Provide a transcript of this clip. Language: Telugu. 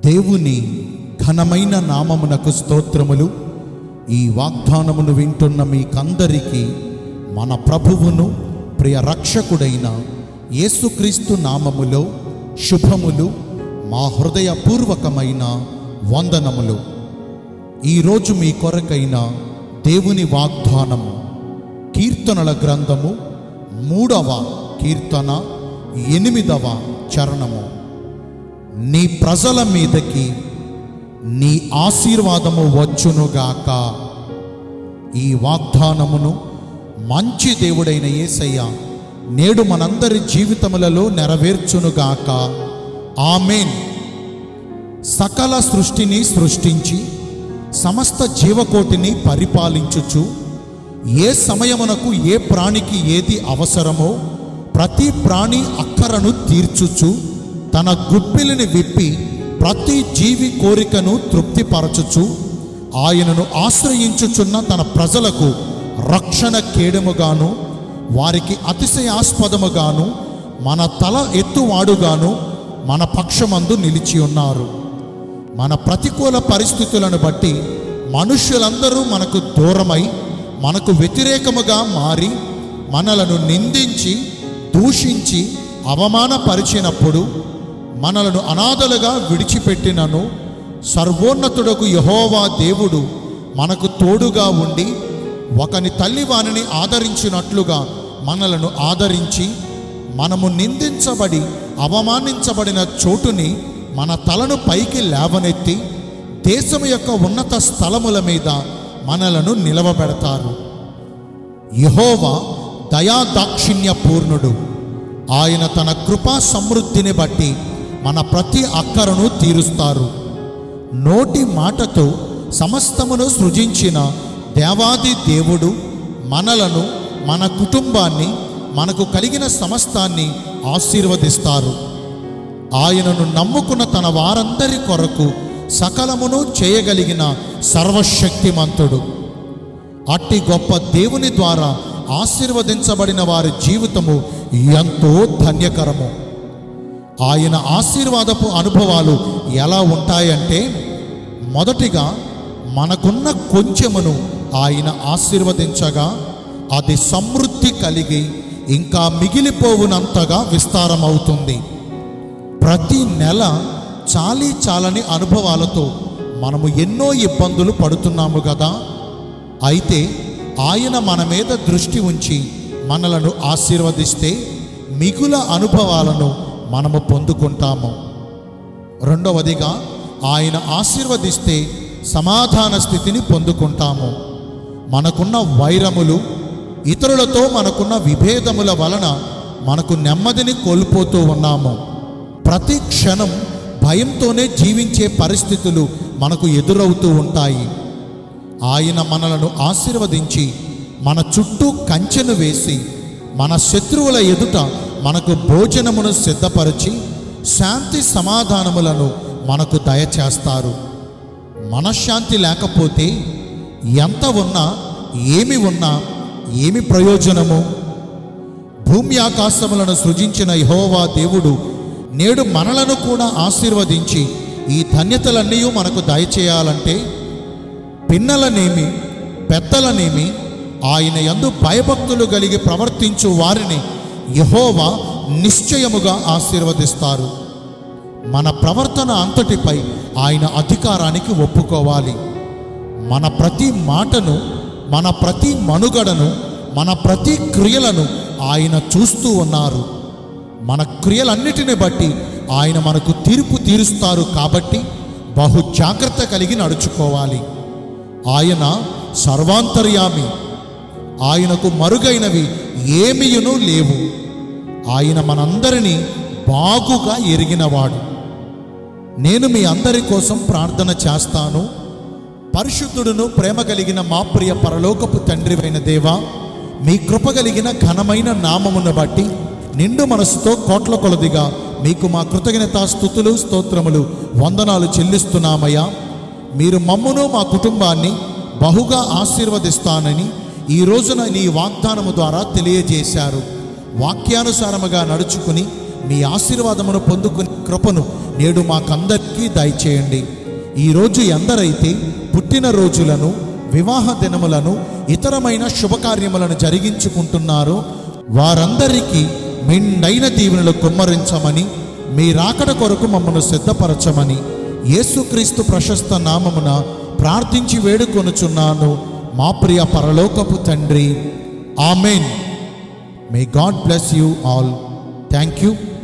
దేవుని ఘనమైన నామమునకు స్తోత్రములు ఈ వాగ్దానమును వింటున్న మీకందరికీ మన ప్రభువును ప్రియ రక్షకుడైన యేసుక్రీస్తు నామములో శుభములు మా హృదయపూర్వకమైన వందనములు ఈరోజు మీ కొరకైన దేవుని వాగ్దానము కీర్తనల గ్రంథము మూడవ కీర్తన ఎనిమిదవ చరణము నీ ప్రజల మీదకి నీ ఆశీర్వాదము వచ్చునుగాక ఈ వాగ్దానమును మంచి దేవుడైన యేసయ్య నేడు మనందరి జీవితములలో నెరవేర్చునుగాక ఆమెన్ సకల సృష్టిని సృష్టించి సమస్త జీవకోటిని పరిపాలించుచు ఏ సమయమునకు ఏ ప్రాణికి ఏది అవసరమో ప్రతి ప్రాణి అక్కరను తీర్చుచు తన గుప్పిలిని విప్పి ప్రతి జీవి కోరికను తృప్తిపరచుచు ఆయనను ఆశ్రయించుచున్న తన ప్రజలకు రక్షణ కేడముగాను వారికి అతిశయాస్పదముగాను మన తల ఎత్తువాడుగాను మన పక్షమందు నిలిచి ఉన్నారు మన ప్రతికూల పరిస్థితులను బట్టి మనుష్యులందరూ మనకు దూరమై మనకు వ్యతిరేకముగా మారి మనలను నిందించి దూషించి అవమానపరిచినప్పుడు మనలను అనాథలుగా విడిచిపెట్టినను సర్వోన్నతుడకు యహోవా దేవుడు మనకు తోడుగా ఉండి ఒకని తల్లి వానిని ఆదరించినట్లుగా మనలను ఆదరించి మనము నిందించబడి అవమానించబడిన చోటుని మన తలను పైకి లేవనెత్తి దేశం యొక్క ఉన్నత స్థలముల మీద మనలను నిలవబెడతారు యహోవా దయాదాక్షిణ్య పూర్ణుడు ఆయన తన కృపా సమృద్ధిని బట్టి మన ప్రతి అక్కరను తీరుస్తారు నోటి మాటతో సమస్తమును సృజించిన దేవాది దేవుడు మనలను మన కుటుంబాన్ని మనకు కలిగిన సమస్తాన్ని ఆశీర్వదిస్తారు ఆయనను నమ్ముకున్న తన వారందరి కొరకు సకలమును చేయగలిగిన సర్వశక్తిమంతుడు అట్టి గొప్ప దేవుని ద్వారా ఆశీర్వదించబడిన వారి జీవితము ఎంతో ధన్యకరము ఆయన ఆశీర్వాదపు అనుభవాలు ఎలా ఉంటాయంటే మొదటిగా మనకున్న కొంచెమును ఆయన ఆశీర్వదించగా అది సమృద్ధి కలిగి ఇంకా మిగిలిపోవునంతగా విస్తారమవుతుంది ప్రతి నెల చాలీ చాలని అనుభవాలతో మనము ఎన్నో ఇబ్బందులు పడుతున్నాము కదా అయితే ఆయన మన మీద దృష్టి ఉంచి మనలను ఆశీర్వదిస్తే మిగుల అనుభవాలను మనము పొందుకుంటాము రెండవదిగా ఆయన ఆశీర్వదిస్తే సమాధాన స్థితిని పొందుకుంటాము మనకున్న వైరములు ఇతరులతో మనకున్న విభేదముల వలన మనకు నెమ్మదిని కోల్పోతూ ఉన్నాము ప్రతి క్షణం భయంతోనే జీవించే పరిస్థితులు మనకు ఎదురవుతూ ఉంటాయి ఆయన మనలను ఆశీర్వదించి మన చుట్టూ కంచెను వేసి మన శత్రువుల ఎదుట మనకు భోజనమును సిద్ధపరిచి శాంతి సమాధానములను మనకు దయచేస్తారు మనశ్శాంతి లేకపోతే ఎంత ఉన్నా ఏమి ఉన్నా ఏమి ప్రయోజనము భూమి ఆకాశములను సృజించిన యహోవా దేవుడు నేడు మనలను కూడా ఆశీర్వదించి ఈ ధన్యతలన్నీ మనకు దయచేయాలంటే పిన్నలనేమి పెద్దలనేమి ఆయన యందు భయభక్తులు కలిగి ప్రవర్తించు వారిని యహోవా నిశ్చయముగా ఆశీర్వదిస్తారు మన ప్రవర్తన అంతటిపై ఆయన అధికారానికి ఒప్పుకోవాలి మన ప్రతి మాటను మన ప్రతి మనుగడను మన ప్రతి క్రియలను ఆయన చూస్తూ ఉన్నారు మన క్రియలన్నిటిని బట్టి ఆయన మనకు తీర్పు తీరుస్తారు కాబట్టి బహు జాగ్రత్త కలిగి నడుచుకోవాలి ఆయన సర్వాంతర్యామి ఆయనకు మరుగైనవి ఏమియును లేవు ఆయన మనందరినీ బాగుగా ఎరిగినవాడు నేను మీ అందరి కోసం ప్రార్థన చేస్తాను పరిశుద్ధుడును ప్రేమ కలిగిన మా ప్రియ పరలోకపు తండ్రివైన దేవా మీ కృప కలిగిన ఘనమైన నామమును బట్టి నిండు మనసుతో కోట్ల కొలదిగా మీకు మా కృతజ్ఞత స్థుతులు స్తోత్రములు వందనాలు చెల్లిస్తున్నామయ్యా మీరు మమ్మును మా కుటుంబాన్ని బహుగా ఆశీర్వదిస్తానని ఈ రోజున నీ వాగ్దానము ద్వారా తెలియజేశారు వాక్యానుసారముగా నడుచుకుని మీ ఆశీర్వాదమును పొందుకునే కృపను నేడు మాకందరికీ దయచేయండి ఈరోజు ఎందరైతే పుట్టినరోజులను వివాహ దినములను ఇతరమైన శుభకార్యములను జరిగించుకుంటున్నారో వారందరికీ మెండైన దీవెనలు కుమ్మరించమని మీ రాకడ కొరకు మమ్మను సిద్ధపరచమని యేసుక్రీస్తు ప్రశస్త నామమున ప్రార్థించి వేడుకొనుచున్నాను మా ప్రియ పరలోకపు తండ్రి amen may God bless you all thank you